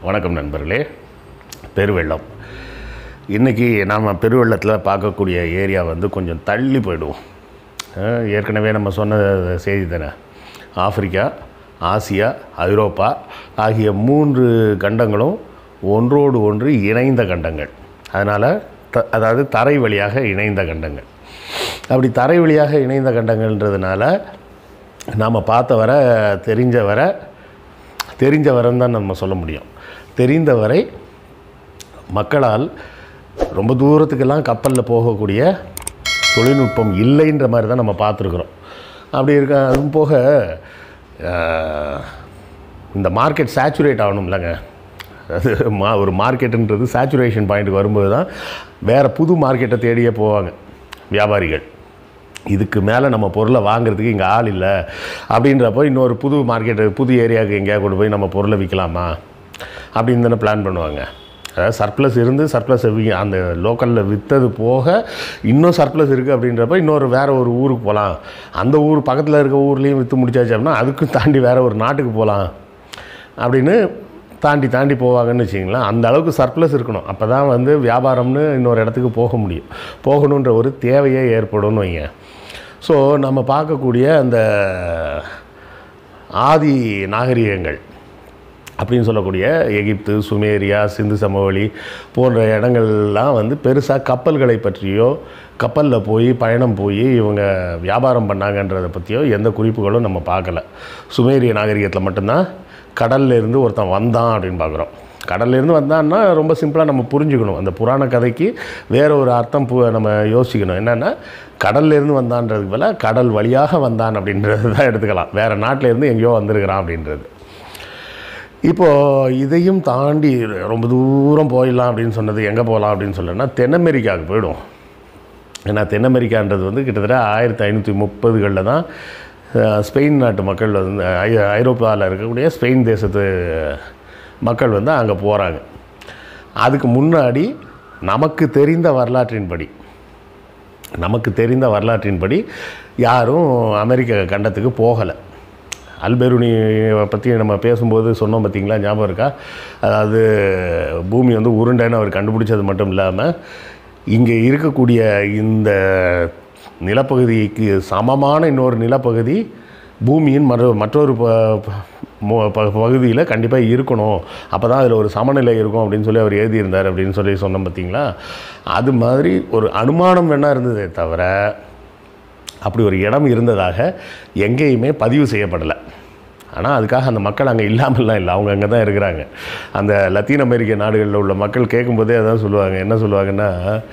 வணக்கம் நண்பர்களே பெருவெள்ளம் இன்றைக்கி நாம் பெருவெள்ளத்தில் பார்க்கக்கூடிய ஏரியா வந்து கொஞ்சம் தள்ளி போயிடுவோம் அஹ், ஏற்கனவே நம்ம சொன்ன செய்தி தானே ஆப்பிரிக்கா ஆசியா ஐரோப்பா ஆகிய மூன்று கண்டங்களும் ஒன்றோடு ஒன்று இணைந்த கண்டங்கள் அதனால் த அதாவது தரை வழியாக இணைந்த கண்டங்கள் அப்படி தரை வழியாக இணைந்த கண்டங்கள்ன்றதுனால நாம் பார்த்த வர தெரிஞ்ச வர தெரிஞ்ச வரன்னு தான் நம்ம சொல்ல முடியும் தெரிந்த வரை மக்களால் ரொம்ப தூரத்துக்கெல்லாம் கப்பலில் போகக்கூடிய தொழில்நுட்பம் இல்லைன்ற மாதிரி தான் நம்ம பார்த்துருக்குறோம் அப்படி இருக்க அதுவும் போக ஆஹ், இந்த மார்க்கெட் சேச்சுரேட் ஆகணும்லங்க அது மா ஒரு மார்க்கெட்டுன்றது சேச்சுரேஷன் பாயிண்ட்டுக்கு வரும்போது தான் வேறு புது மார்க்கெட்டை தேடியே போவாங்க வியாபாரிகள் இதுக்கு மேலே நம்ம பொருளை வாங்குறதுக்கு இங்கே ஆள் இல்லை அப்படின்றப்போ இன்னொரு புது மார்க்கெட்டு புது ஏரியாவுக்கு எங்கேயா கொண்டு போய் நம்ம பொருளை விற்கலாமா அப்படின்னு தானே பிளான் பண்ணுவாங்க அதாவது சர்ப்ளஸ் இருந்து சர்ப்ளஸ் அந்த லோக்கலில் விற்றது போக இன்னும் சர்ப்ளஸ் இருக்குது அப்படின்றப்ப இன்னொரு வேறு ஒரு ஊருக்கு போகலாம் அந்த ஊர் பக்கத்தில் இருக்க ஊர்லேயும் விற்று முடிச்சாச்சு அப்படின்னா அதுக்கும் தாண்டி வேறு ஒரு நாட்டுக்கு போகலாம் அப்படின்னு தாண்டி தாண்டி போவாங்கன்னு வச்சிங்களேன் அந்த அளவுக்கு சர்ப்ளஸ் இருக்கணும் அப்போ தான் வந்து வியாபாரம்னு இன்னொரு இடத்துக்கு போக முடியும் போகணுன்ற ஒரு தேவையே ஏற்படும்னு வைங்க ஸோ நம்ம பார்க்கக்கூடிய அந்த ஆதி நாகரிகங்கள் அப்படின்னு சொல்லக்கூடிய எகிப்து சுமேரியா சிந்து சமவெளி போன்ற இடங்கள்லாம் வந்து பெருசாக கப்பல்களை பற்றியோ கப்பலில் போய் பயணம் போய் இவங்க வியாபாரம் பண்ணாங்கன்றதை பற்றியோ எந்த குறிப்புகளும் நம்ம பார்க்கல சுமேரிய நாகரிகத்தில் மட்டும்தான் கடல்ல இருந்து ஒருத்தன் வந்தான் அப்படின்னு பார்க்குறோம் கடல்ல இருந்து வந்தான்னா ரொம்ப சிம்பிளாக நம்ம புரிஞ்சுக்கணும் அந்த புராண கதைக்கு வேற ஒரு அர்த்தம் பு நம்ம யோசிக்கணும் என்னென்னா கடல்ல இருந்து வந்தான்றதுக்கு பதிலாக கடல் வழியாக வந்தான் அப்படின்றது தான் எடுத்துக்கலாம் வேறு நாட்டில் இருந்து எங்கேயோ வந்திருக்கிறான் அப்படின்றது இப்போது இதையும் தாண்டி ரொம்ப தூரம் போயிடலாம் அப்படின்னு சொன்னது எங்கே போகலாம் அப்படின்னு சொல்லணும்னா தென் அமெரிக்காவுக்கு போயிடும் ஏன்னா தென் அமெரிக்கான்றது வந்து கிட்டத்தட்ட ஆயிரத்தி ஐநூற்றி முப்பதுகளில் தான் அஹ், ஸ்பெயின் நாட்டு மக்கள் வந்து ஐ- ஐரோப்பாவில் இருக்கக்கூடிய ஸ்பெயின் தேசத்து மக்கள் வந்து அங்கே போகிறாங்க அதுக்கு முன்னாடி நமக்கு தெரிந்த வரலாற்றின்படி நமக்கு தெரிந்த வரலாற்றின்படி யாரும் அமெரிக்க கண்டத்துக்கு போகலை அல்பெருனி பற்றி நம்ம பேசும்போது சொன்னோம் பார்த்தீங்களா ஞாபகம் இருக்கா அதாவது பூமி வந்து உருண்டைன்னு அவர் கண்டுபிடிச்சது மட்டும் இல்லாமல் இங்கே இருக்கக்கூடிய இந்த நிலப்பகுதிக்கு சமமான இன்னொரு நிலப்பகுதி பூமியின் மற்ற மற்றொரு பகுதியில் கண்டிப்பாக இருக்கணும் அப்போ தான் அதில் ஒரு சமநிலை இருக்கும் அப்படின்னு சொல்லி அவர் எழுதியிருந்தார் அப்படின்னு சொல்லி சொன்னோம் பார்த்தீங்களா அது மாதிரி ஒரு அனுமானம் வேணால் இருந்ததே தவிர அப்படி ஒரு இடம் இருந்ததாக எங்கேயுமே பதிவு செய்யப்படலை ஆனால் அதுக்காக அந்த மக்கள் அங்கே இல்லாமல்லாம் இல்லை அவங்க அங்கே தான் இருக்கிறாங்க அந்த லத்தீன் அமெரிக்க நாடுகளில் உள்ள மக்கள் கேட்கும்போதே அதான் சொல்லுவாங்க என்ன சொல்லுவாங்கன்னா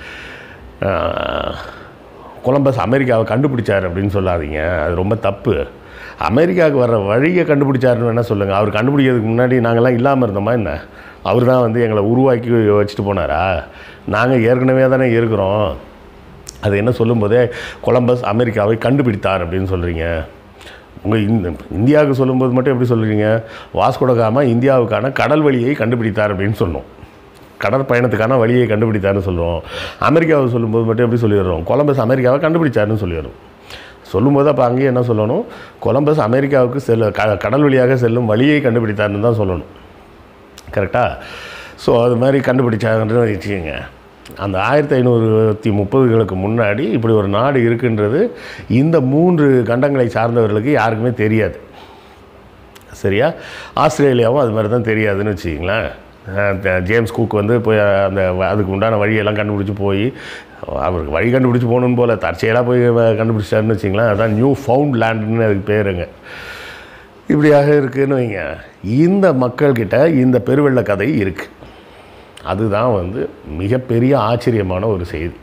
ஆஹ், கொலம்பஸ் அமெரிக்காவை கண்டுபிடிச்சார் அப்படின்னு சொல்லாதீங்க அது ரொம்ப தப்பு அமெரிக்காவுக்கு வர்ற வழியை கண்டுபிடிச்சாருன்னு வேணால் சொல்லுங்கள் அவர் கண்டுபிடிக்கிறதுக்கு முன்னாடி நாங்கள்லாம் இல்லாமல் இருந்தோமா என்ன அவர் தான் வந்து எங்களை உருவாக்கி வச்சுட்டு போனாரா நாங்கள் ஏற்கனவே தானே இருக்கிறோம் அது என்ன சொல்லும்போதே கொலம்பஸ் அமெரிக்காவை கண்டுபிடித்தார் அப்படின்னு சொல்கிறீங்க உங்கள் இந்த இந்தியாவுக்கு சொல்லும்போது மட்டும் எப்படி சொல்கிறீங்க வாஸ்கோடகாமா இந்தியாவுக்கான கடல் வழியை கண்டுபிடித்தார் அப்படின்னு சொன்னோம் கடற்பயணத்துக்கான வழியை கண்டுபிடித்தார்னு சொல்லுவோம் அமெரிக்காவை சொல்லும்போது மட்டும் எப்படி சொல்லிடுறோம் கொலம்பஸ் அமெரிக்காவை கண்டுபிடிச்சாருன்னு சொல்லிடுறோம் சொல்லும்போது அப்போ அங்கேயே என்ன சொல்லணும் கொலம்பஸ் அமெரிக்காவுக்கு செல்ல க கடல் வழியாக செல்லும் வழியை கண்டுபிடித்தார்னு தான் சொல்லணும் கரெக்டாக ஸோ அது மாதிரி கண்டுபிடிச்சாங்கன்னு வச்சுக்கோங்க அந்த ஆயிரத்தி ஐநூற்றி முப்பதுகளுக்கு முன்னாடி இப்படி ஒரு நாடு இருக்குன்றது இந்த மூன்று கண்டங்களை சார்ந்தவர்களுக்கு யாருக்குமே தெரியாது சரியா ஆஸ்திரேலியாவும் அது மாதிரி தான் தெரியாதுன்னு வச்சுக்கிங்களேன் அஹ் த- ஜேம்ஸ் குக் வந்து போய் அந்த வ- அதுக்கு உண்டான வழியெல்லாம் கண்டுபிடிச்சி போய் அவருக்கு வழி கண்டுபிடிச்சி போகணுன்னு போல தற்செயலாக போய் வ- கண்டுபிடிச்சாருன்னு வச்சிங்களேன் அதான் நியூ ஃபவுண்ட் லேண்டுன்னு அதுக்கு பேருங்க இப்படியாக இருக்குன்னு வைங்க இந்த மக்கள்கிட்ட இந்த பெருவெள்ள கதை இருக்குது அதுதான் வந்து மிகப்பெரிய ஆச்சரியமான ஒரு செய்தி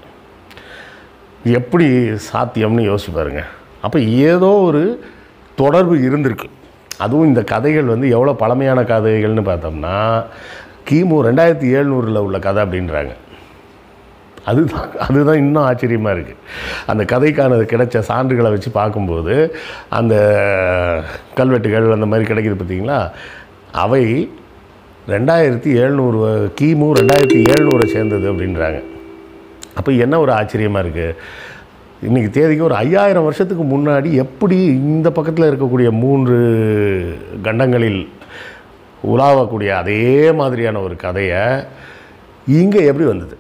எப்படி சாத்தியம்னு யோசிச்சு பாருங்க அப்போ ஏதோ ஒரு தொடர்பு இருந்திருக்கு அதுவும் இந்த கதைகள் வந்து எவ்வளோ பழமையான கதைகள்னு பார்த்தோம்னா கிமு ரெண்டாயிரத்தி எழுநூறில் உள்ள கதை அப்படின்றாங்க அதுதான் அதுதான் இன்னும் ஆச்சரியமாக இருக்குது அந்த கதைக்கான கிடைச்ச சான்றுகளை வச்சு பார்க்கும்போது அந்த கல்வெட்டுகள் அந்த மாதிரி கிடைக்குது பார்த்தீங்களா அவை ரெண்டாயிரத்தி எழுநூறு கிமு ரெண்டாயிரத்தி எழுநூறை சேர்ந்தது அப்படின்றாங்க அப்போ என்ன ஒரு ஆச்சரியமாக இருக்குது இன்றைக்கி தேதிக்கு ஒரு ஐயாயிரம் வருஷத்துக்கு முன்னாடி எப்படி இந்த பக்கத்தில் இருக்கக்கூடிய மூன்று கண்டங்களில் உலாவக்கூடிய அதே மாதிரியான ஒரு கதையை இங்கே எப்படி வந்தது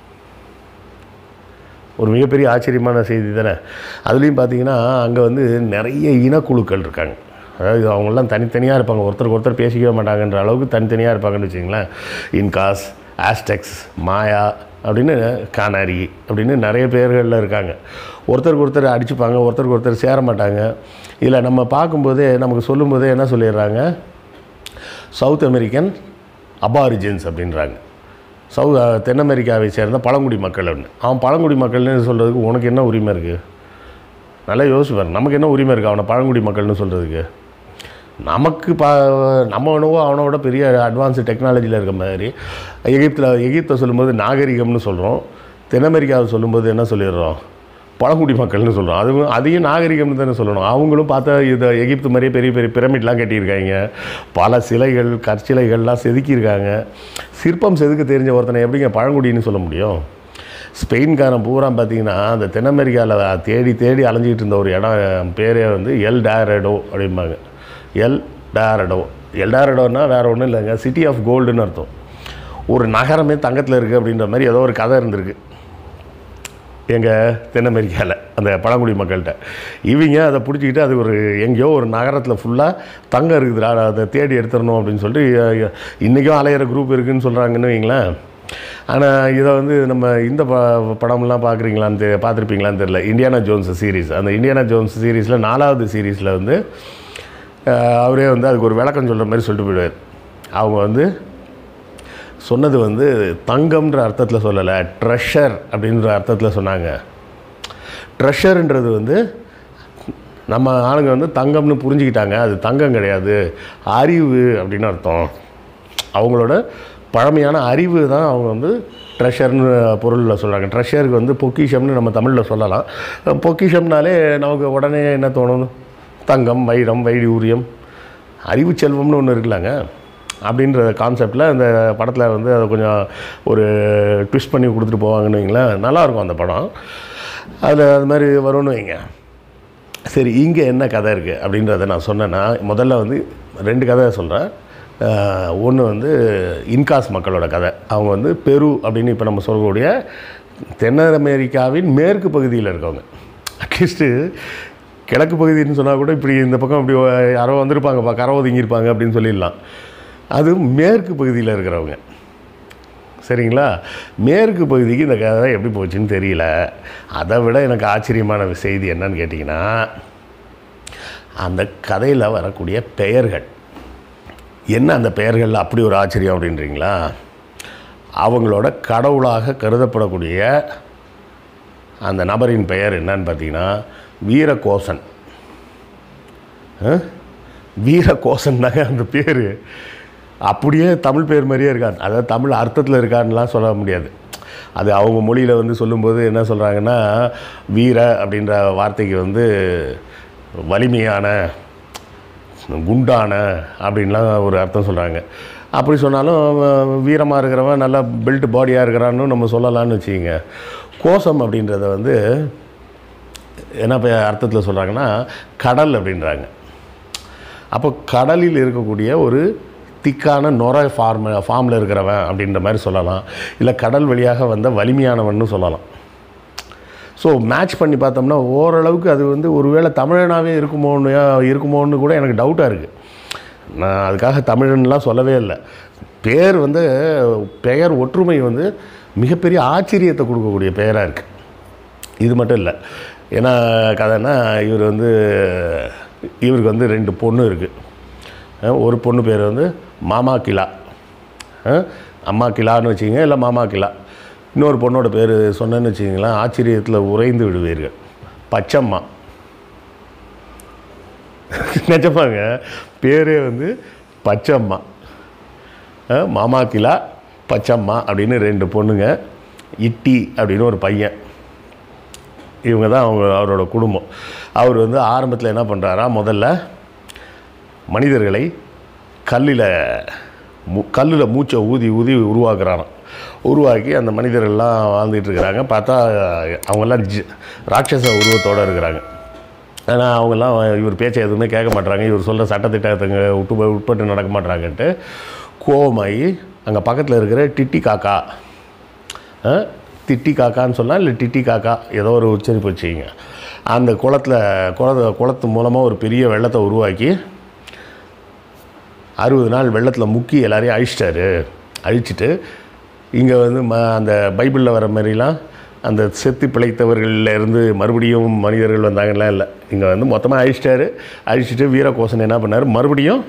ஒரு மிகப்பெரிய ஆச்சரியமான செய்தி தானே அதுலேயும் பார்த்தீங்கன்னா அங்கே வந்து நிறைய இனக்குழுக்கள் இருக்காங்க அதாவது அவங்களாம் தனித்தனியாக இருப்பாங்க ஒருத்தருக்கு ஒருத்தர் பேசிக்கவே மாட்டாங்கன்ற அளவுக்கு தனித்தனியாக இருப்பாங்கன்னு வச்சுங்களேன் இன்காஸ் ஆஸ்டெக்ஸ் மாயா அப்படின்னு கானாரி அப்படின்னு நிறைய பேர்களில் இருக்காங்க ஒருத்தருக்கு ஒருத்தர் அடிச்சுப்பாங்க ஒருத்தருக்கு ஒருத்தர் சேர மாட்டாங்க இதில் நம்ம பார்க்கும்போதே நமக்கு சொல்லும்போதே என்ன சொல்லிடுறாங்க சவுத் அமெரிக்கன் அபாரிஜின்ஸ் அப்படின்றாங்க சௌ தென் அமெரிக்காவை சேர்ந்த பழங்குடி மக்கள் அப்படின்னு அவன் பழங்குடி மக்கள்னு சொல்கிறதுக்கு உனக்கு என்ன உரிமை இருக்குது நல்லா யோசிப்பார் நமக்கு என்ன உரிமை இருக்குது அவனை பழங்குடி மக்கள்னு சொல்கிறதுக்கு நமக்கு பா நம்ம என்னவோ அவனோட பெரிய அட்வான்ஸு டெக்னாலஜியில் இருக்க மாதிரி எகிப்தில் எகிப்தை சொல்லும்போது நாகரிகம்னு சொல்கிறோம் தென் அமெரிக்காவை சொல்லும்போது என்ன சொல்லிடுறோம் பழங்குடி மக்கள்னு சொல்கிறோம் அதுவும் அதையும் நாகரிகம்னு தானே சொல்லணும் அவங்களும் பார்த்தா இது எகிப்து மாதிரியே பெரிய பெரிய பிரமிட்லாம் கட்டியிருக்காங்க பல சிலைகள் கற்சிலைகள்லாம் செதுக்கியிருக்காங்க சிற்பம் செதுக்க தெரிஞ்ச ஒருத்தனை எப்படிங்க பழங்குடின்னு சொல்ல முடியும் ஸ்பெயின்காரன் பூரா பார்த்தீங்கன்னா அந்த தென் அமெரிக்காவில் தேடி தேடி அலைஞ்சிக்கிட்டு இருந்த ஒரு இடம் பேரே வந்து எல் டேரடோ அப்படிம்பாங்க எல் டேரடோ எல் டேரடோன்னா வேறு ஒன்றும் இல்லைங்க சிட்டி ஆஃப் கோல்டுன்னு அர்த்தம் ஒரு நகரமே தங்கத்தில் இருக்குது அப்படின்ற மாதிரி ஏதோ ஒரு கதை இருந்திருக்கு எங்கள் தென் அமெரிக்காவில் அந்த பழங்குடி மக்கள்கிட்ட இவங்க அதை பிடிச்சிக்கிட்டு அது ஒரு எங்கேயோ ஒரு நகரத்தில் ஃபுல்லாக தங்கம் இருக்குதுடா அதை தேடி எடுத்துடணும் அப்படின்னு சொல்லிட்டு இன்றைக்கும் அலையிற குரூப் இருக்குதுன்னு சொல்கிறாங்கன்னு வைங்களேன் ஆனால் இதை வந்து நம்ம இந்த ப படம்லாம் பார்க்குறீங்களான்னு தெ பார்த்துருப்பீங்களான்னு தெரில இந்தியானா ஜோன்ஸ் சீரீஸ் அந்த இந்தியானா ஜோன்ஸ் சீரீஸில் நாலாவது சீரீஸில் வந்து அஹ், அவரே வந்து அதுக்கு ஒரு விளக்கம் சொல்கிற மாதிரி சொல்லிட்டு போயிடுவார் அவங்க வந்து சொன்னது வந்து தங்கம்ன்ற அர்த்தத்தில் சொல்லலை ட்ரெஷர் அப்படின்ற அர்த்தத்தில் சொன்னாங்க ட்ரெஷர்ன்றது வந்து நம்ம ஆளுங்க வந்து தங்கம்னு புரிஞ்சுக்கிட்டாங்க அது தங்கம் கிடையாது அறிவு அப்படின்னு அர்த்தம் அவங்களோட பழமையான அறிவு தான் அவங்க வந்து ட்ரெஷர்னு பொருளில் சொல்கிறாங்க ட்ரெஷருக்கு வந்து பொக்கிஷம்னு நம்ம தமிழில் சொல்லலாம் பொக்கிஷம்னாலே நமக்கு உடனே என்ன தோணும் தங்கம் வைரம் வைடூரியம் அறிவு செல்வம்னு ஒன்று இருக்குல்லங்க அப்படின்ற கான்செப்டில் அந்த படத்தில் வந்து அதை கொஞ்சம் ஒரு ட்விஸ்ட் பண்ணி கொடுத்துட்டு போவாங்கன்னு வைங்களேன் நல்லாயிருக்கும் அந்த படம் அதில் அது மாதிரி வரும்னு வைங்க சரி இங்கே என்ன கதை இருக்குது அப்படின்றத நான் சொன்னேன்னா முதல்ல வந்து ரெண்டு கதை சொல்கிறேன் ஒன்று வந்து இன்காஸ் மக்களோட கதை அவங்க வந்து பெரு அப்படின்னு இப்போ நம்ம சொல்லக்கூடிய தென் அமெரிக்காவின் மேற்கு பகுதியில் இருக்கவங்க அட்லீஸ்ட்டு கிழக்கு பகுதின்னு சொன்னால் கூட இப்படி இந்த பக்கம் இப்படி யாரோ வந்திருப்பாங்கப்பா கரை ஒதுங்கியிருப்பாங்க அப்படின்னு சொல்லிடலாம் அது மேற்கு பகுதியில் இருக்கிறவங்க சரிங்களா மேற்கு பகுதிக்கு இந்த கதை எப்படி போச்சுன்னு தெரியல அதை விட எனக்கு ஆச்சரியமான செய்தி என்னன்னு கேட்டிங்கன்னா அந்த கதையில் வரக்கூடிய பெயர்கள் என்ன அந்த பெயர்களில் அப்படி ஒரு ஆச்சரியம் அப்படின்றீங்களா அவங்களோட கடவுளாக கருதப்படக்கூடிய அந்த நபரின் பெயர் என்னன்னு பார்த்தீங்கன்னா வீரகோசன் ஆ? வீரகோசன் தாங்க அந்த பேர் அப்படியே தமிழ் பேர் மாதிரியே இருக்காது அதாவது தமிழ் அர்த்தத்தில் இருக்கான்னுலாம் சொல்ல முடியாது அது அவங்க மொழியில் வந்து சொல்லும்போது என்ன சொல்கிறாங்கன்னா வீர அப்படின்ற வார்த்தைக்கு வந்து வலிமையான குண்டான அப்படின்லாம் ஒரு அர்த்தம் சொல்கிறாங்க அப்படி சொன்னாலும் வீரமாக இருக்கிறவன் நல்லா பில்ட் பாடியாக இருக்கிறான்னு நம்ம சொல்லலாம்னு வச்சுக்கிங்க கோசம் அப்படின்றத வந்து என்ன இப்போ அர்த்தத்தில் சொல்கிறாங்கன்னா கடல் அப்படின்றாங்க அப்போ கடலில் இருக்கக்கூடிய ஒரு திக்கான நுர ஃபார்ம் ஃபார்மில் இருக்கிறவன் அப்படின்ற மாதிரி சொல்லலாம் இல்லை கடல் வழியாக வந்த வலிமையானவன்னு சொல்லலாம் ஸோ மேட்ச் பண்ணி பார்த்தோம்னா ஓரளவுக்கு அது வந்து ஒருவேளை தமிழனாகவே இருக்குமோன்னு இருக்குமோன்னு கூட எனக்கு டவுட்டாக இருக்குது நான் அதுக்காக தமிழன்லாம் சொல்லவே இல்லை பேர் வந்து பெயர் ஒற்றுமை வந்து மிகப்பெரிய ஆச்சரியத்தை கொடுக்கக்கூடிய பெயராக இருக்குது இது மட்டும் இல்லை ஏன்னா கதைன்னா இவர் வந்து இவருக்கு வந்து ரெண்டு பொண்ணு இருக்குது ஒரு பொண்ணு பேர் வந்து மாமா கிலா அஹ், அம்மா கிலான்னு வச்சுங்க இல்லை மாமா கிலா இன்னொரு பொண்ணோட பேர் சொன்னேன்னு வச்சுக்கிங்களேன் ஆச்சரியத்தில் உறைந்து விடுவீர்கள் பச்சம்மா நிஜமாங்க பேரே வந்து பச்சம்மா அஹ், மாமா கிலா பச்சம்மா அப்படின்னு ரெண்டு பொண்ணுங்க இட்டி அப்படின்னு ஒரு பையன் இவங்க தான் அவங்க அவரோட குடும்பம் அவர் வந்து ஆரம்பத்தில் என்ன பண்ணுறாரா முதல்ல மனிதர்களை கல்லில் மூ கல்லில் மூச்சை ஊதி ஊதி உருவாக்குறாராம் உருவாக்கி அந்த மனிதர்கள்லாம் வாழ்ந்துட்டு இருக்கிறாங்க பார்த்தா அவங்கெல்லாம் ஜி ராட்சச உருவத்தோடு இருக்கிறாங்க ஆனால் அவங்கெல்லாம் இவர் பேச்சை எதுவுமே கேட்க மாட்றாங்க இவர் சொல்கிற சட்டத்திட்டத்துங்க விட்டு உட்பட்டு நடக்க மாட்றாங்கன்ட்டு கோவமாயி அங்கே பக்கத்தில் இருக்கிற டிட்டி காக்கா ஆ, திட்டி காக்கான்னு சொன்னால் இல்லை டிட்டி காக்கா ஏதோ ஒரு உச்சரிப்பு வச்சுக்கிங்க அந்த குளத்தில் குள குளத்து மூலமாக ஒரு பெரிய வெள்ளத்தை உருவாக்கி அறுபது நாள் வெள்ளத்தில் முக்கி எல்லாரையும் அழிச்சிட்டாரு அழிச்சிட்டு இங்கே வந்து ம அந்த பைபிளில் வர மாதிரிலாம் அந்த செத்து பிழைத்தவர்கள்ல இருந்து மறுபடியும் மனிதர்கள் வந்தாங்கலாம் இல்லை இங்கே வந்து மொத்தமாக அழிச்சிட்டாரு அழிச்சிட்டு வீரகோசன் என்ன பண்ணார் மறுபடியும்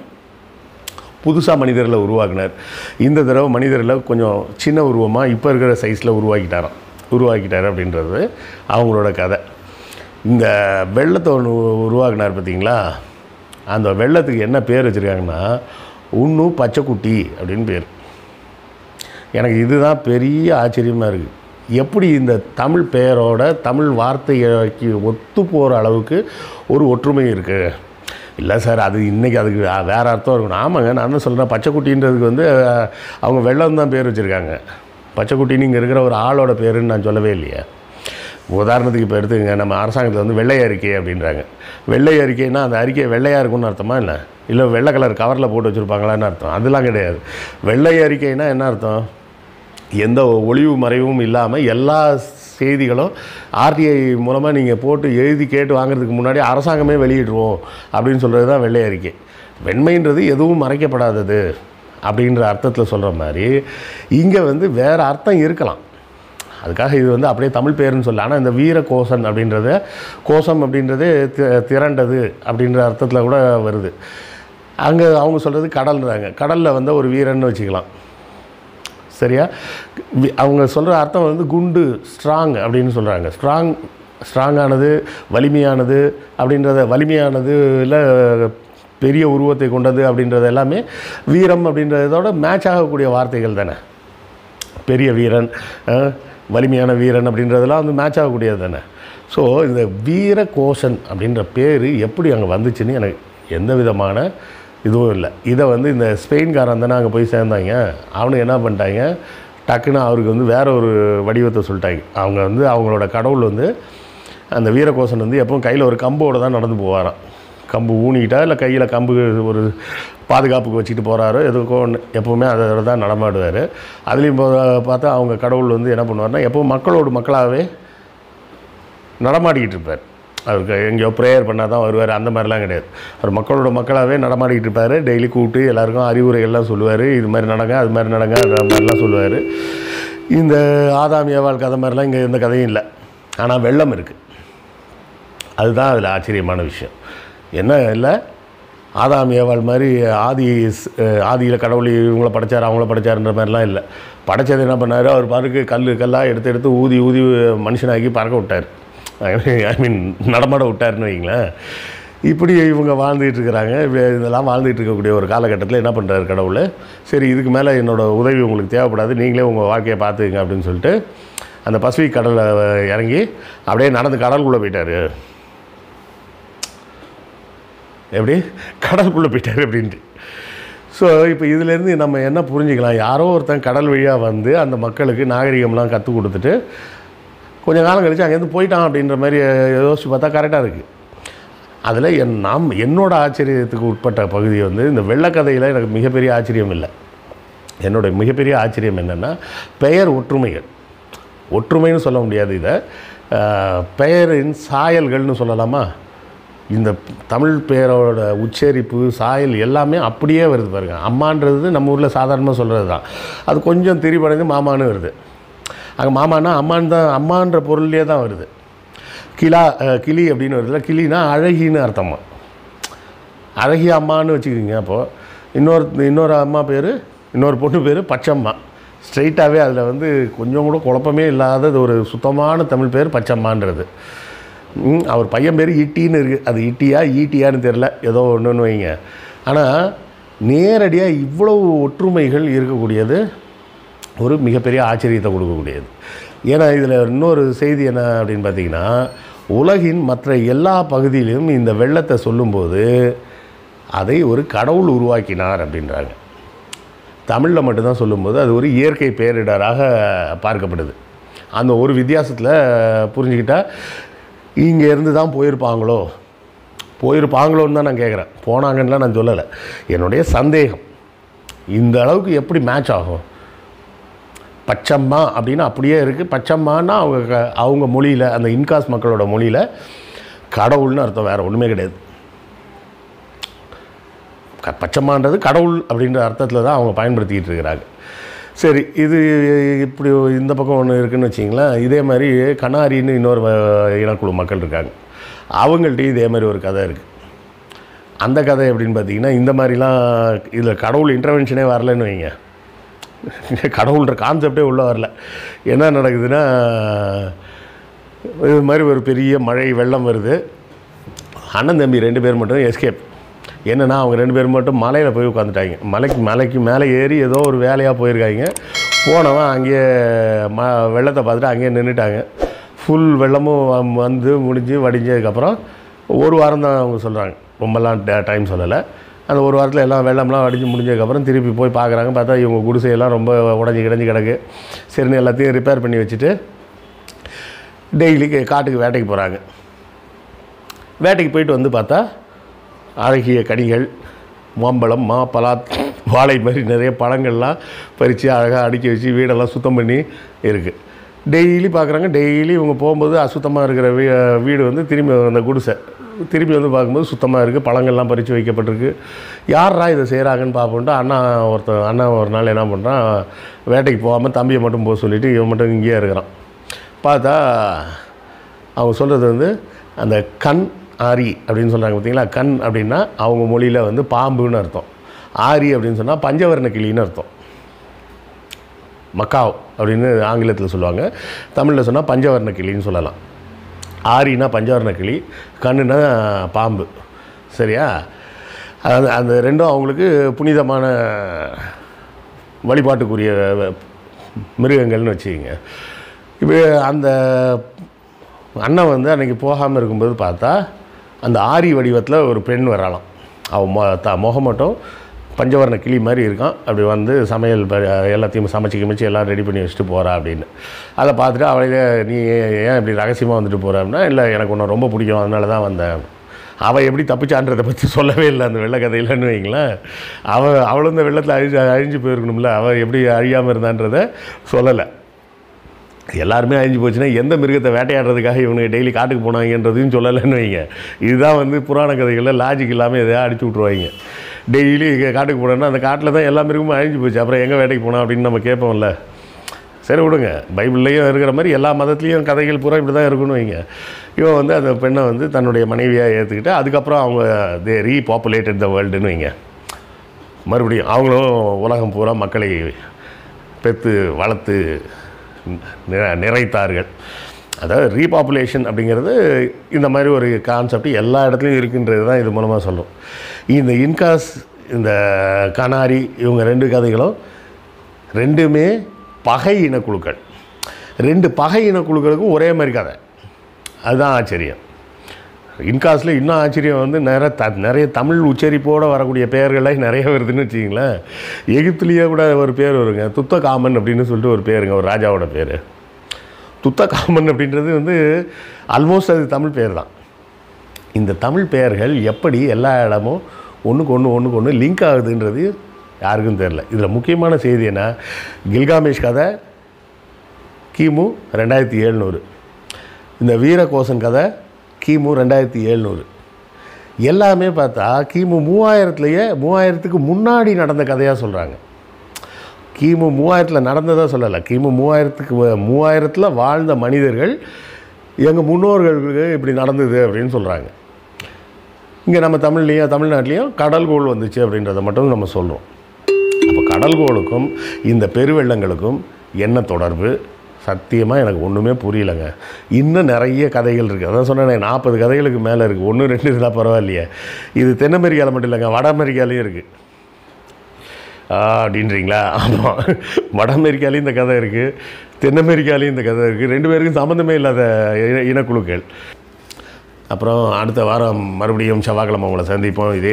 புதுசாக மனிதர்களை உருவாக்கினார் இந்த தடவை மனிதர்களை கொஞ்சம் சின்ன உருவமாக இப்போ இருக்கிற சைஸில் உருவாக்கிட்டாராம் உருவாக்கிட்டார் அப்படின்றது அவங்களோட கதை இந்த வெள்ளத்தை ஒன்று உருவாக்கினார் பார்த்தீங்களா அந்த வெள்ளத்துக்கு என்ன பேர் வச்சுருக்காங்கன்னா உண்ணு பச்சைக்குட்டி அப்படின்னு பேர் எனக்கு இதுதான் பெரிய ஆச்சரியமாக இருக்குது எப்படி இந்த தமிழ் பெயரோட தமிழ் வார்த்தைக்கு ஒத்து போகிற அளவுக்கு ஒரு ஒற்றுமை இருக்குது இல்லை சார் அது இன்றைக்கி அதுக்கு வேறு அர்த்தம் இருக்கணும் ஆமாங்க நான் தான் சொல்கிறேன் பச்சைக்குட்டின்றதுக்கு வந்து அஹ், அவங்க வெள்ளம் தான் பேர் வச்சுருக்காங்க பச்சைக்குட்டின்னு இங்கே இருக்கிற ஒரு ஆளோட பேருன்னு நான் சொல்லவே இல்லையே உதாரணத்துக்கு இப்போ எடுத்துங்க நம்ம அரசாங்கத்தில் வந்து வெள்ளை அறிக்கை அப்படின்றாங்க வெள்ளை அறிக்கைன்னா அந்த அறிக்கை வெள்ளையாக இருக்கும்னு அர்த்தமா இல்லை இல்லை வெள்ளை கலர் கவரில் போட்டு வச்சுருப்பாங்களான்னு அர்த்தம் அதெல்லாம் கிடையாது வெள்ளை அறிக்கைனா என்ன அர்த்தம் எந்த ஒளிவு மறைவும் இல்லாமல் எல்லா செய்திகளும் ஆர்டிஐ மூலமாக நீங்கள் போட்டு எழுதி கேட்டு வாங்குறதுக்கு முன்னாடி அரசாங்கமே வெளியிடுவோம் அப்படின்னு சொல்கிறது தான் வெள்ளை அறிக்கை வெண்மைன்றது எதுவும் மறைக்கப்படாதது அப்படின்ற அர்த்தத்தில் சொல்கிற மாதிரி இங்கே வந்து வேறு அர்த்தம் இருக்கலாம் அதுக்காக இது வந்து அப்படியே தமிழ் பேருன்னு சொல்ல ஆனால் இந்த வீர கோசன் அப்படின்றது கோசம் அப்படின்றது தி- திரண்டது அப்படின்ற அர்த்தத்தில் கூட வருது அங்கே அவங்க சொல்கிறது கடல்ன்றாங்க கடலில் வந்து ஒரு வீரன்னு வச்சுக்கலாம் சரியா வி- அவங்க சொல்கிற அர்த்தம் வந்து குண்டு ஸ்ட்ராங் அப்படின்னு சொல்கிறாங்க ஸ்ட்ராங் ஸ்ட்ராங்கானது வலிமையானது அப்படின்றத வலிமையானது இல்லை பெரிய உருவத்தை கொண்டது அப்படின்றது எல்லாமே வீரம் அப்படின்றதோட மேட்ச் ஆகக்கூடிய வார்த்தைகள் தானே பெரிய வீரன் அஹ், வலிமையான வீரன் அப்படின்றதெல்லாம் வந்து மேட்ச் ஆகக்கூடியது தானே ஸோ இந்த வீர கோஷன் அப்படின்ற பேர் எப்படி அங்கே வந்துச்சுன்னு எனக்கு எந்த விதமான இதுவும் இல்லை இதை வந்து இந்த ஸ்பெயின்காரன் தானே அங்கே போய் சேர்ந்தாங்க அவனுக்கு என்ன பண்ணிட்டாங்க டக்குன்னு அவருக்கு வந்து வேற ஒரு வடிவத்தை சொல்லிட்டாங்க அவங்க வந்து அவங்களோட கடவுள் வந்து அந்த வீரகோசன் வந்து எப்பவும் கையில் ஒரு கம்போடு தான் நடந்து போவாராம் கம்பு ஊனிக்கிட்டா இல்லை கையில் கம்பு ஒரு பாதுகாப்புக்கு வச்சுட்டு போகிறாரோ எதுக்கோ ஒன்று எப்போவுமே அதோட தான் நடமாடுவார் அதுலேயும் போ- பார்த்தா அவங்க கடவுள் வந்து என்ன பண்ணுவார்னா எப்பவும் மக்களோடு மக்களாகவே நடமாடிக்கிட்டு இருப்பார் அவருக்கு எங்கேயோ ப்ரேயர் பண்ணால் தான் வருவார் அந்த மாதிரிலாம் கிடையாது அவர் மக்களோட மக்களாகவே நடமாடிக்கிட்டு இருப்பார் டெய்லி கூப்பிட்டு எல்லாருக்கும் அறிவுரைகள்லாம் சொல்லுவார் இது மாதிரி நடங்க அது மாதிரி நடங்க அந்த மாதிரிலாம் சொல்லுவார் இந்த ஆதாம் ஏவாள் கதை மாதிரிலாம் இங்கே எந்த கதையும் இல்லை ஆனால் வெள்ளம் இருக்குது அதுதான் அதில் ஆச்சரியமான விஷயம் என்ன இல்லை ஆதாம் ஏவாள் மாதிரி ஆதி ஸ்- அஹ் ஆதியில் கடவுள் இவங்கள படைச்சார் அவங்கள படைச்சாருன்ற மாதிரிலாம் இல்லை படைச்சது என்ன பண்ணார் அவர் பாருக்கு கல் கல்லாக எடுத்து எடுத்து ஊதி ஊதி மனுஷனாக்கி பறக்க விட்டார் ஐ மீன் நடமாட விட்டாருன்னு வைங்களேன் இப்படி இவங்க வாழ்ந்துட்டு இருக்கிறாங்க இப்படி இதெல்லாம் வாழ்ந்துட்டு இருக்கக்கூடிய ஒரு காலகட்டத்தில் என்ன பண்ணுறாரு கடவுள் சரி இதுக்கு மேலே என்னோட உதவி உங்களுக்கு தேவைப்படாது நீங்களே உங்கள் வாழ்க்கையை பார்த்துக்குங்க அப்படின்னு சொல்லிட்டு அந்த பசிபிக் கடலில் இறங்கி அப்படியே நடந்து கடலுக்குள்ளே போயிட்டார் எப்படி கடலுக்குள்ளே போயிட்டார் அப்படின்ட்டு ஸோ இப்போ இதிலேருந்து நம்ம என்ன புரிஞ்சுக்கலாம் யாரோ ஒருத்தன் கடல் வழியாக வந்து அந்த மக்களுக்கு நாகரிகம்லாம் கற்றுக் கொடுத்துட்டு கொஞ்சம் காலம் கழிச்சு அங்கேருந்து போயிட்டான் அப்படின்ற மாதிரி யோசிச்சு பார்த்தா கரெக்டாக இருக்குது அதில் என் நாம் என்னோட ஆச்சரியத்துக்கு உட்பட்ட பகுதி வந்து இந்த வெள்ளக்கதையில் எனக்கு மிகப்பெரிய ஆச்சரியம் இல்லை என்னோட மிகப்பெரிய ஆச்சரியம் என்னென்னா பெயர் ஒற்றுமைகள் ஒற்றுமைன்னு சொல்ல முடியாது இதை ஆஹ், பெயரின் சாயல்கள்னு சொல்லலாமா இந்த தமிழ் பெயரோட உச்சரிப்பு சாயல் எல்லாமே அப்படியே வருது பாருங்க அம்மான்றது நம்ம ஊரில் சாதாரணமாக சொல்கிறது தான் அது கொஞ்சம் திரிபடைந்து மாமான்னு வருது அங்கே மாமானா அம்மான் தான் அம்மான்ற பொருள்லேயே தான் வருது கிளா அஹ், கிளி அப்படின்னு வருதுல கிளினா அழகின்னு அர்த்தமா அழகிய அம்மான்னு வச்சுக்கோங்க அப்போது இன்னொரு இன்னொரு அம்மா பேர் இன்னொரு பொண்ணு பேர் பச்சம்மா ஸ்ட்ரைட்டாகவே அதில் வந்து கொஞ்சம் கூட குழப்பமே இல்லாதது ஒரு சுத்தமான தமிழ் பேர் பச்சம்மான்றது ம், அவர் பையன் பேர் இட்டின்னு இருக்குது அது இட்டியா ஈட்டியான்னு தெரில ஏதோ ஒன்றுன்னு வைங்க ஆனால் நேரடியாக இவ்வளவு ஒற்றுமைகள் இருக்கக்கூடியது ஒரு மிகப்பெரிய ஆச்சரியத்தை கொடுக்கக்கூடியது ஏன்னா இதில் இன்னொரு செய்தி என்ன அப்படின்னு பார்த்தீங்கன்னா உலகின் மற்ற எல்லா பகுதியிலும் இந்த வெள்ளத்தை சொல்லும்போது அதை ஒரு கடவுள் உருவாக்கினார் அப்படின்றாங்க தமிழில் மட்டும்தான் சொல்லும்போது அது ஒரு இயற்கை பேரிடராக பார்க்கப்படுது அந்த ஒரு வித்தியாசத்தில் புரிஞ்சுக்கிட்டா இங்கே இருந்து தான் போயிருப்பாங்களோ போயிருப்பாங்களோன்னு தான் நான் கேட்குறேன் போனாங்கன்னுலாம் நான் சொல்லலை என்னுடைய சந்தேகம் இந்த அளவுக்கு எப்படி மேட்ச் ஆகும் பச்சம்மா அப்படின்னு அப்படியே இருக்குது பச்சம்மான்னா அவங்க க- அவங்க மொழியில் அந்த இன்காஸ் மக்களோட மொழியில் கடவுள்னு அர்த்தம் வேறு ஒன்றுமே கிடையாது க பச்சம்மான்றது கடவுள் அப்படின்ற அர்த்தத்தில் தான் அவங்க பயன்படுத்திக்கிட்டு இருக்கிறாங்க சரி இது இப்படி இந்த பக்கம் ஒன்று இருக்குன்னு வச்சிங்களேன் இதே மாதிரி கனாரின்னு இன்னொரு வ- இனக்குழு மக்கள் இருக்காங்க அவங்கள்ட்டையும் இதே மாதிரி ஒரு கதை இருக்குது அந்த கதை எப்படின்னு பார்த்தீங்கன்னா இந்த மாதிரிலாம் இதில் கடவுள் இன்டர்வென்ஷனே வரலன்னு வைங்க கடவுள்ன்ற கான்செப்டே உள்ளே வரல என்ன நடக்குதுன்னா இது மாதிரி ஒரு பெரிய மழை வெள்ளம் வருது அண்ணன் தம்பி ரெண்டு பேர் மட்டும் எஸ்கேப் என்னன்னா அவங்க ரெண்டு பேரும் மட்டும் மலையில் போய் உட்காந்துட்டாங்க மலைக்கு மலைக்கு மேலே ஏறி ஏதோ ஒரு வேலையாக போயிருக்காங்க போனவன் அங்கேயே ம வெள்ளத்தை பார்த்துட்டு அங்கேயே நின்றுட்டாங்க ஃபுல் வெள்ளமும் வ- வந்து முடிஞ்சு வடிஞ்சதுக்கப்புறம் ஒரு வாரம் தான் அவங்க சொல்கிறாங்க ரொம்பலாம் டைம் சொல்லலை அந்த ஒரு வாரத்தில் எல்லாம் வெள்ளம்லாம் வடிஞ்சு முடிஞ்சதுக்கப்புறம் திருப்பி போய் பார்க்குறாங்க பார்த்தா இவங்க குடிசையெல்லாம் ரொம்ப உடஞ்சி கிடஞ்சி கிடக்கு சரின்னு எல்லாத்தையும் ரிப்பேர் பண்ணி வச்சுட்டு டெய்லி காட்டுக்கு வேட்டைக்கு போகிறாங்க வேட்டைக்கு போயிட்டு வந்து பார்த்தா அழகிய கனிகள் மாம்பழம் மா பலா வாழை மாதிரி நிறைய பழங்கள்லாம் பறித்து அழகாக அடுக்கி வச்சு வீடெல்லாம் சுத்தம் பண்ணி இருக்குது டெய்லி பார்க்குறாங்க டெய்லி இவங்க போகும்போது அசுத்தமாக இருக்கிற வீ வீடு வந்து திரும்பி அந்த குடிசை திரும்பி வந்து பார்க்கும்போது சுத்தமாக இருக்குது பழங்கள்லாம் பறித்து வைக்கப்பட்டிருக்கு யாரா இதை செய்கிறாங்கன்னு பார்ப்போன்ட்டு அண்ணா ஒருத்தன் அண்ணா ஒரு நாள் என்ன பண்ணுறான் வேட்டைக்கு போகாமல் தம்பியை மட்டும் போக சொல்லிவிட்டு இவன் மட்டும் இங்கேயே இருக்கிறான் பார்த்தா அவங்க சொல்கிறது வந்து அந்த கண் ஆரி அப்படின்னு சொல்கிறாங்க பார்த்தீங்களா கண் அப்படின்னா அவங்க மொழியில் வந்து பாம்புன்னு அர்த்தம் ஆரி அப்படின்னு சொன்னால் பஞ்சவர்ண கிளின்னு அர்த்தம் மக்காவ் அப்படின்னு ஆங்கிலத்தில் சொல்லுவாங்க தமிழில் சொன்னால் பஞ்சவர்ண கிளின்னு சொல்லலாம் ஆரினா பஞ்சவர்ண கிளி கண்ணுனா பாம்பு சரியா அது அந்த ரெண்டும் அவங்களுக்கு புனிதமான வழிபாட்டுக்குரிய மிருகங்கள்னு வச்சுக்கோங்க இப்போ அந்த அண்ணன் வந்து அன்றைக்கி போகாமல் இருக்கும்போது பார்த்தா அந்த ஆரி வடிவத்தில் ஒரு பெண் வரலாம் அவன் மொ த முகம் மட்டும் பஞ்சவர்ண கிளி மாதிரி இருக்கான் அப்படி வந்து சமையல் ப- எல்லாத்தையும் சமைச்சு கிமைச்சு எல்லாம் ரெடி பண்ணி வச்சுட்டு போகிறா அப்படின்னு அதை பார்த்துட்டு அவளையே நீ ஏன் ஏன் இப்படி ரகசியமாக வந்துட்டு போகிற அப்படின்னா இல்லை எனக்கு உன்னை ரொம்ப பிடிக்கும் அதனால தான் வந்தேன் அவள் எப்படி தப்பிச்சான்றதை பற்றி சொல்லவே இல்லை அந்த வெள்ளை கதையிலன்னு வைங்களேன் அவள் அவளும் இந்த வெள்ளத்தில் அழிஞ்சு அழிஞ்சு போயிருக்கணும்ல அவள் எப்படி அழியாமல் இருந்தான்றதை சொல்லலை எல்லாருமே அழிஞ்சு போச்சுன்னா எந்த மிருகத்தை வேட்டையாடுறதுக்காக இவனுக்கு டெய்லி காட்டுக்கு போனாங்கன்றதையும் சொல்லலைன்னு வைங்க இதுதான் வந்து புராண கதைகளில் லாஜிக் இல்லாமல் எதையா அடிச்சு விட்ருவாங்க டெய்லி காட்டுக்கு போனோன்னா அந்த காட்டில் தான் எல்லா மிருகமும் அழிஞ்சு போச்சு அப்புறம் எங்கே வேட்டைக்கு போனோம் அப்படின்னு நம்ம கேட்போம்ல சரி விடுங்க பைபிள்லேயும் இருக்கிற மாதிரி எல்லா மதத்துலேயும் கதைகள் பூரா இப்படி தான் இருக்குன்னு வைங்க இவன் வந்து அந்த பெண்ணை வந்து தன்னுடைய மனைவியாக ஏற்றுக்கிட்டு அதுக்கப்புறம் அவங்க தே ரீபாப்புலேட்டட் த வேர்ல்டுன்னு வைங்க மறுபடியும் அவங்களும் உலகம் பூரா மக்களை பெற்று வளர்த்து நிற- நிறைத்தார்கள் அதாவது ரீபாப்புலேஷன் அப்படிங்கிறது இந்த மாதிரி ஒரு கான்செப்ட் எல்லா இடத்துலையும் இருக்குன்றது தான் இது மூலமாக சொல்லும் இந்த இன்காஸ் இந்த கனாரி இவங்க ரெண்டு கதைகளும் ரெண்டுமே பகை இனக்குழுக்கள் ரெண்டு பகை இனக்குழுக்களுக்கும் ஒரே மாதிரி கதை அதுதான் ஆச்சரியம் இன்காஸில் இன்னும் ஆச்சரியம் வந்து நிறைய த நிறைய தமிழ் உச்சரிப்போடு வரக்கூடிய பெயர்கள்லாம் நிறைய வருதுன்னு வச்சிங்களேன் எகிப்துலேயே கூட ஒரு பேர் வருங்க துத்த காமன் அப்படின்னு சொல்லிட்டு ஒரு பேருங்க ஒரு ராஜாவோட பேர் துத்த காமன் அப்படின்றது வந்து ஆல்மோஸ்ட் அது தமிழ் பேர் தான் இந்த தமிழ் பெயர்கள் எப்படி எல்லா இடமும் ஒன்றுக்கு ஒன்று ஒன்றுக்கு ஒன்று லிங்க் ஆகுதுன்றது யாருக்கும் தெரில இதில் முக்கியமான செய்தி என்ன கில்காமேஷ் கதை கிமு ரெண்டாயிரத்தி எழுநூறு இந்த வீரகோசன் கதை கிமு ரெண்டாயிரத்தி எழுநூறு எல்லாமே பார்த்தா கிமு மூவாயிரத்துலேயே மூவாயிரத்துக்கு முன்னாடி நடந்த கதையாக சொல்கிறாங்க கிமு மூவாயிரத்தில் நடந்ததாக சொல்லலை கிமு மூவாயிரத்துக்கு வ- மூவாயிரத்தில் வாழ்ந்த மனிதர்கள் எங்கள் முன்னோர்களுக்கு இப்படி நடந்தது அப்படின்னு சொல்கிறாங்க இங்கே நம்ம தமிழ்லேயும் தமிழ்நாட்டிலையும் கடல்கோள் வந்துச்சு அப்படின்றத மட்டும் நம்ம சொல்கிறோம் அப்போ கடல்கோளுக்கும் இந்த பெருவெள்ளங்களுக்கும் என்ன தொடர்பு சத்தியமாக எனக்கு ஒன்றுமே புரியலைங்க இன்னும் நிறைய கதைகள் இருக்குது அதான் சொன்னேன் நாற்பது கதைகளுக்கு மேலே இருக்குது ஒன்று ரெண்டு இருந்தால் பரவாயில்லையே இது தென் அமெரிக்காவில் மட்டும் இல்லைங்க வட அமெரிக்காலையும் இருக்குது ஆ, அப்படின்றீங்களா ஆமாம் வட அமெரிக்காலையும் இந்த கதை இருக்குது தென் அமெரிக்காலையும் இந்த கதை இருக்குது ரெண்டு பேருக்கும் சம்மந்தமே இல்லாத இன- இனக்குழுக்கள் அப்புறம் அடுத்த வாரம் மறுபடியும் செவ்வாய்க்கிழமை உங்களை சந்திப்போம் இதே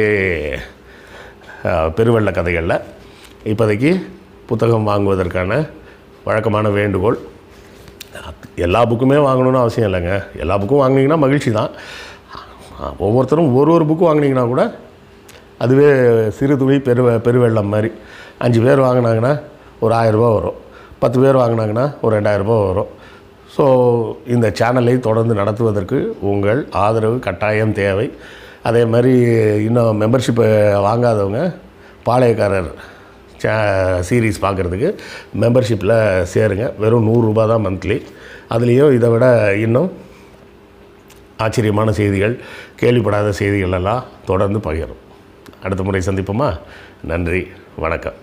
ஆ, பெருவெள்ள கதைகளில் இப்போதைக்கு புத்தகம் வாங்குவதற்கான வழக்கமான வேண்டுகோள் எல்லா புக்குமே வாங்கணும்னு அவசியம் இல்லைங்க எல்லா புக்கும் வாங்குனீங்கன்னா மகிழ்ச்சி தான் ஒவ்வொருத்தரும் ஒரு ஒரு புக்கு வாங்கினீங்கன்னா கூட அதுவே சிறு துளி பெரு பெருவெள்ளம் மாதிரி அஞ்சு பேர் வாங்கினாங்கன்னா ஒரு ஆயரூபா வரும் பத்து பேர் வாங்கினாங்கன்னா ஒரு ரெண்டாயிரரூபா வரும் ஸோ இந்த சேனலை தொடர்ந்து நடத்துவதற்கு உங்கள் ஆதரவு கட்டாயம் தேவை அதே மாதிரி இன்னும் மெம்பர்ஷிப்பை வாங்காதவங்க பாளையக்காரர் சே சீரீஸ் பார்க்குறதுக்கு மெம்பர்ஷிப்பில் சேருங்க வெறும் நூறுரூபா தான் மந்த்லி அதுலேயும் இதை விட இன்னும் ஆச்சரியமான செய்திகள் கேள்விப்படாத செய்திகள் எல்லாம் தொடர்ந்து பகிரும் அடுத்த முறை சந்திப்போமா நன்றி வணக்கம்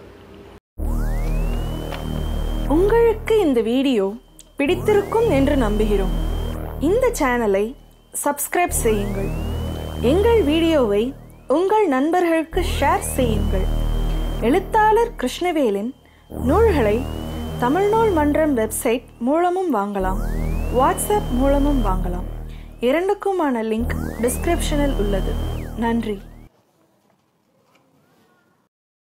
உங்களுக்கு இந்த வீடியோ பிடித்திருக்கும் என்று நம்புகிறோம் இந்த சேனலை சப்ஸ்கிரைப் செய்யுங்கள் எங்கள் வீடியோவை உங்கள் நண்பர்களுக்கு ஷேர் செய்யுங்கள் எழுத்தாளர் கிருஷ்ணவேலின் நூல்களை தமிழ்நூல் மன்றம் வெப்சைட் மூலமும் வாங்கலாம் வாட்ஸ்அப் மூலமும் வாங்கலாம் இரண்டுக்குமான லிங்க் டிஸ்கிரிப்ஷனில் உள்ளது நன்றி